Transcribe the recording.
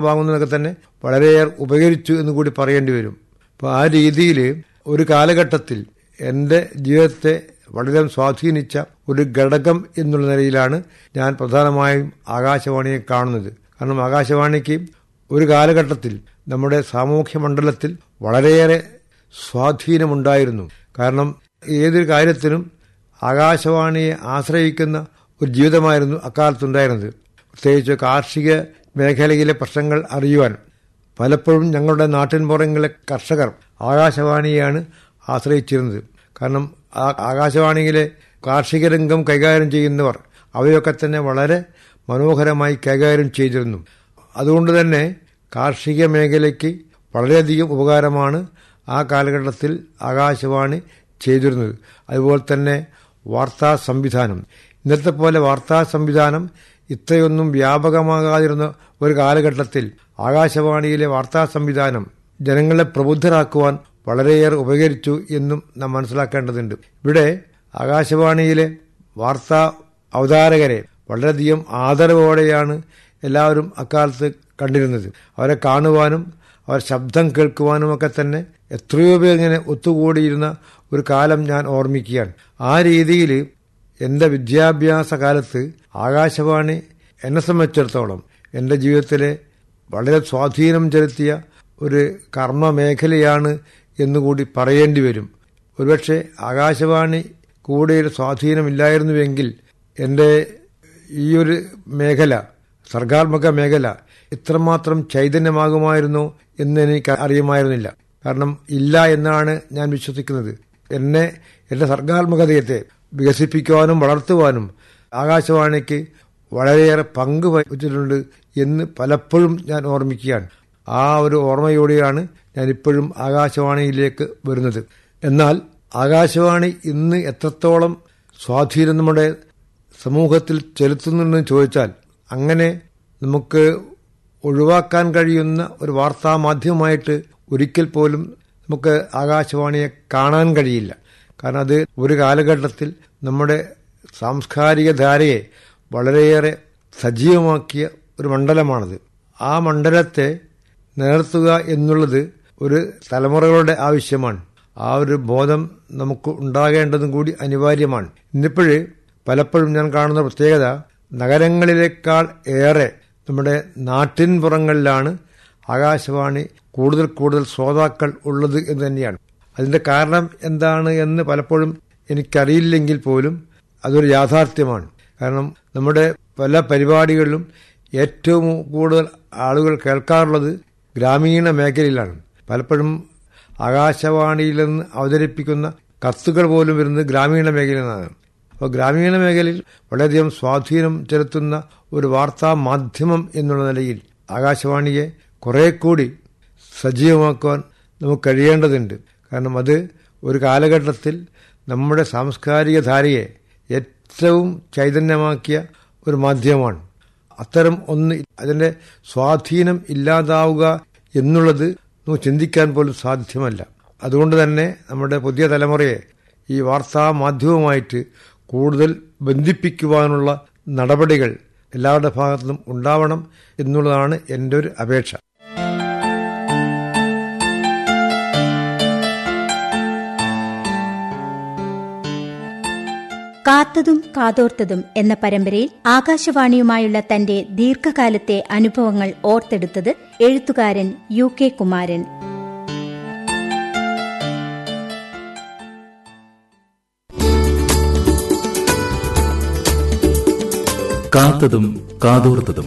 വാങ്ങുന്നതൊക്കെ തന്നെ വളരെയേറെ ഉപകരിച്ചു എന്ന് കൂടി പറയേണ്ടി വരും അപ്പോൾ ആ രീതിയിൽ ഒരു കാലഘട്ടത്തിൽ എൻ്റെ ജീവിതത്തെ വളരെ സ്വാധീനിച്ച ഒരു ഘടകം എന്നുള്ള നിലയിലാണ് ഞാൻ പ്രധാനമായും ആകാശവാണിയെ കാണുന്നത് കാരണം ആകാശവാണിക്ക് ഒരു കാലഘട്ടത്തിൽ നമ്മുടെ സാമൂഹ്യ മണ്ഡലത്തിൽ വളരെയേറെ സ്വാധീനമുണ്ടായിരുന്നു കാരണം ഏതൊരു കാര്യത്തിനും ആകാശവാണിയെ ആശ്രയിക്കുന്ന ഒരു ജീവിതമായിരുന്നു അക്കാലത്തുണ്ടായിരുന്നത് പ്രത്യേകിച്ച് കാർഷിക മേഖലയിലെ പ്രശ്നങ്ങൾ അറിയുവാൻ പലപ്പോഴും ഞങ്ങളുടെ നാട്ടിൻപുറങ്ങളിലെ കർഷകർ ആകാശവാണിയെയാണ് ആശ്രയിച്ചിരുന്നത് കാരണം ആ ആകാശവാണിയിലെ കാർഷിക രംഗം കൈകാര്യം ചെയ്യുന്നവർ അവയൊക്കെ തന്നെ വളരെ മനോഹരമായി കൈകാര്യം ചെയ്തിരുന്നു അതുകൊണ്ട് തന്നെ കാർഷിക മേഖലയ്ക്ക് വളരെയധികം ഉപകാരമാണ് ആ കാലഘട്ടത്തിൽ ആകാശവാണി ചെയ്തിരുന്നത് അതുപോലെ തന്നെ വാർത്താ സംവിധാനം ഇന്നത്തെ പോലെ വാർത്താ സംവിധാനം ഇത്രയൊന്നും വ്യാപകമാകാതിരുന്ന ഒരു കാലഘട്ടത്തിൽ ആകാശവാണിയിലെ വാർത്താ സംവിധാനം ജനങ്ങളെ പ്രബുദ്ധരാക്കുവാൻ വളരെയേറെ ഉപകരിച്ചു എന്നും നാം മനസ്സിലാക്കേണ്ടതുണ്ട് ഇവിടെ ആകാശവാണിയിലെ വാർത്താ അവതാരകരെ വളരെയധികം ആദരവോടെയാണ് എല്ലാവരും അക്കാലത്ത് കണ്ടിരുന്നത് അവരെ കാണുവാനും അവർ ശബ്ദം കേൾക്കുവാനുമൊക്കെ തന്നെ എത്രയോ പേർ ഇങ്ങനെ ഒത്തുകൂടിയിരുന്ന ഒരു കാലം ഞാൻ ഓർമ്മിക്കുകയാണ് ആ രീതിയിൽ എൻ്റെ വിദ്യാഭ്യാസ കാലത്ത് ആകാശവാണി എന്നെ സംബന്ധിച്ചിടത്തോളം എൻ്റെ ജീവിതത്തിലെ വളരെ സ്വാധീനം ചെലുത്തിയ ഒരു കർമ്മ മേഖലയാണ് എന്നുകൂടി പറയേണ്ടി വരും ഒരുപക്ഷെ ആകാശവാണി കൂടുതൽ സ്വാധീനമില്ലായിരുന്നുവെങ്കിൽ എൻ്റെ ഈ ഒരു മേഖല സർഗാത്മക മേഖല ഇത്രമാത്രം ചൈതന്യമാകുമായിരുന്നോ എന്ന് എനിക്ക് അറിയുമായിരുന്നില്ല കാരണം ഇല്ല എന്നാണ് ഞാൻ വിശ്വസിക്കുന്നത് എന്നെ എൻ്റെ സർഗാത്മകതയത്തെ വികസിപ്പിക്കുവാനും വളർത്തുവാനും ആകാശവാണിക്ക് വളരെയേറെ പങ്ക് വഹിച്ചിട്ടുണ്ട് എന്ന് പലപ്പോഴും ഞാൻ ഓർമ്മിക്കുകയാണ് ആ ഒരു ഓർമ്മയോടെയാണ് ഞാൻ ഇപ്പോഴും ആകാശവാണിയിലേക്ക് വരുന്നത് എന്നാൽ ആകാശവാണി ഇന്ന് എത്രത്തോളം സ്വാധീനം നമ്മുടെ സമൂഹത്തിൽ ചെലുത്തുന്നുണ്ടെന്ന് ചോദിച്ചാൽ അങ്ങനെ നമുക്ക് ഒഴിവാക്കാൻ കഴിയുന്ന ഒരു വാർത്താ മാധ്യമമായിട്ട് ഒരിക്കൽ പോലും നമുക്ക് ആകാശവാണിയെ കാണാൻ കഴിയില്ല കാരണം അത് ഒരു കാലഘട്ടത്തിൽ നമ്മുടെ സാംസ്കാരിക ധാരയെ വളരെയേറെ സജീവമാക്കിയ ഒരു മണ്ഡലമാണത് ആ മണ്ഡലത്തെ നിലനിർത്തുക എന്നുള്ളത് ഒരു തലമുറകളുടെ ആവശ്യമാണ് ആ ഒരു ബോധം നമുക്ക് ഉണ്ടാകേണ്ടതും കൂടി അനിവാര്യമാണ് ഇന്നിപ്പോഴ് പലപ്പോഴും ഞാൻ കാണുന്ന പ്രത്യേകത നഗരങ്ങളിലേക്കാൾ ഏറെ നമ്മുടെ നാട്ടിൻപുറങ്ങളിലാണ് ആകാശവാണി കൂടുതൽ കൂടുതൽ ശ്രോതാക്കൾ ഉള്ളത് എന്ന് തന്നെയാണ് അതിന്റെ കാരണം എന്താണ് എന്ന് പലപ്പോഴും എനിക്കറിയില്ലെങ്കിൽ പോലും അതൊരു യാഥാർത്ഥ്യമാണ് കാരണം നമ്മുടെ പല പരിപാടികളിലും ഏറ്റവും കൂടുതൽ ആളുകൾ കേൾക്കാറുള്ളത് ഗ്രാമീണ മേഖലയിലാണ് പലപ്പോഴും ആകാശവാണിയിൽ നിന്ന് അവതരിപ്പിക്കുന്ന കത്തുകൾ പോലും വരുന്നത് ഗ്രാമീണ മേഖലയിൽ നിന്നാണ് അപ്പോൾ ഗ്രാമീണ മേഖലയിൽ വളരെയധികം സ്വാധീനം ചെലുത്തുന്ന ഒരു വാർത്താ മാധ്യമം എന്നുള്ള നിലയിൽ ആകാശവാണിയെ കുറെ കൂടി സജീവമാക്കുവാൻ നമുക്ക് കഴിയേണ്ടതുണ്ട് കാരണം അത് ഒരു കാലഘട്ടത്തിൽ നമ്മുടെ സാംസ്കാരിക ധാരയെ ഏറ്റവും ചൈതന്യമാക്കിയ ഒരു മാധ്യമമാണ് അത്തരം ഒന്ന് അതിന്റെ സ്വാധീനം ഇല്ലാതാവുക എന്നുള്ളത് നമുക്ക് ചിന്തിക്കാൻ പോലും സാധ്യമല്ല അതുകൊണ്ട് തന്നെ നമ്മുടെ പുതിയ തലമുറയെ ഈ വാർത്താ മാധ്യമവുമായിട്ട് കൂടുതൽ ബന്ധിപ്പിക്കുവാനുള്ള നടപടികൾ എല്ലാവരുടെ ഭാഗത്തുനിന്നും ഉണ്ടാവണം എന്നുള്ളതാണ് എൻ്റെ ഒരു അപേക്ഷ കാത്തതും കാതോർത്തതും എന്ന പരമ്പരയിൽ ആകാശവാണിയുമായുള്ള തന്റെ ദീർഘകാലത്തെ അനുഭവങ്ങൾ ഓർത്തെടുത്തത് എഴുത്തുകാരൻ യു കെ കുമാരൻ കാത്തതും കാതോർത്തതും